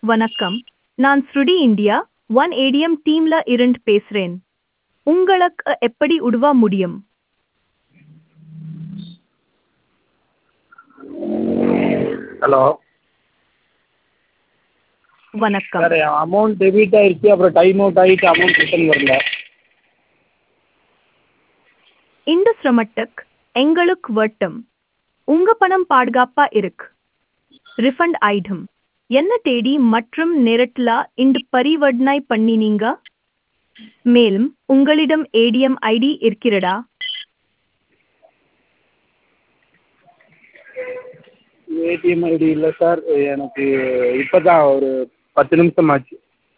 வணக்கம் நான் ஸ்ருடி இந்தியா ஒன் ஏடிஎம் டீம்ல இருந்து பேசுறேன் உங்களுக்கு எப்படி உதவ முடியும் ஹலோ வணக்கம் சார் அமௌண்ட் டெபிட் ஆயிடுச்சு அப்புறம் டைம் அவுட் ஆகிட்டு அமௌண்ட் ரிட்டர்ன் வரல இந்த சிரமத்துக்கு எங்களுக்கு வட்டம் உங்க பணம் பாதுகாப்பா இருக்கு ரிஃபண்ட் ஆயிடும் என்ன தேதி மற்றும் நேரத்துல இந்த பரிவர்த்தனை பண்ணினீங்க மேலும் உங்களிடம் ஏடிஎம் ஐடி இருக்கிறதா ஏடிஎம் ஐடி இல்லை சார் எனக்கு இப்போ தான் ஒரு பத்து நிமிஷம் ஆச்சு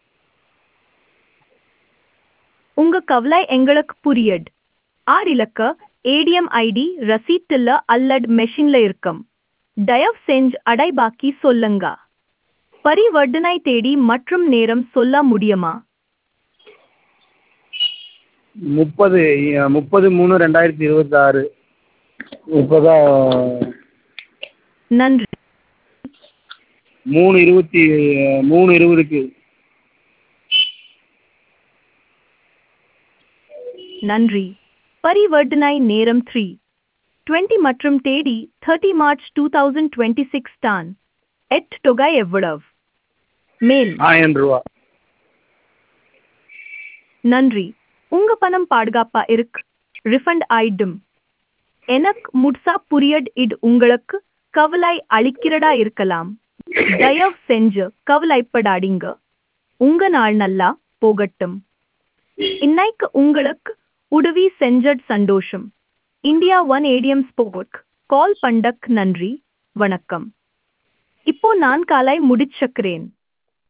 உங்க கவலை எங்களுக்கு புரியட் ஆர் இலக்க ஏடிஎம் ஐடி ரசீட்டுல அல்லது மெஷின்ல இருக்கும் தயவு செஞ்சு அடைபாக்கி சொல்லுங்க பரிவர்த்தனை தேதி மற்றும் நேரம் சொல்ல முடியுமா முப்பது முப்பது மூணு ரெண்டாயிரத்தி இருபத்தாறு இப்போ தான் நன்றி மூணு இருபத்தி மூணு இருபதுக்கு நன்றி பரிவர்த்தனை நேரம் த்ரீ டுவெண்ட்டி மற்றும் தேதி thirty March two thousand twenty six தான் எட் தொகை எவ்வளவு மேல் ஆயிரம் ரூபா நன்றி உங்க பணம் பாதுகாப்பா இருக்கு ரிஃபண்ட் ஆயிடும் எனக்கு முட்சா புரியட் இது உங்களுக்கு கவலை அளிக்கிறதா இருக்கலாம் தயவு செஞ்சு கவலைப்படாதீங்க உங்க நாள் நல்லா போகட்டும் இன்னைக்கு உங்களுக்கு உதவி செஞ்சட் சந்தோஷம் India one ATM support call பண்டக் நன்றி வணக்கம் இப்போ நான் காலை முடிச்சுக்கிறேன்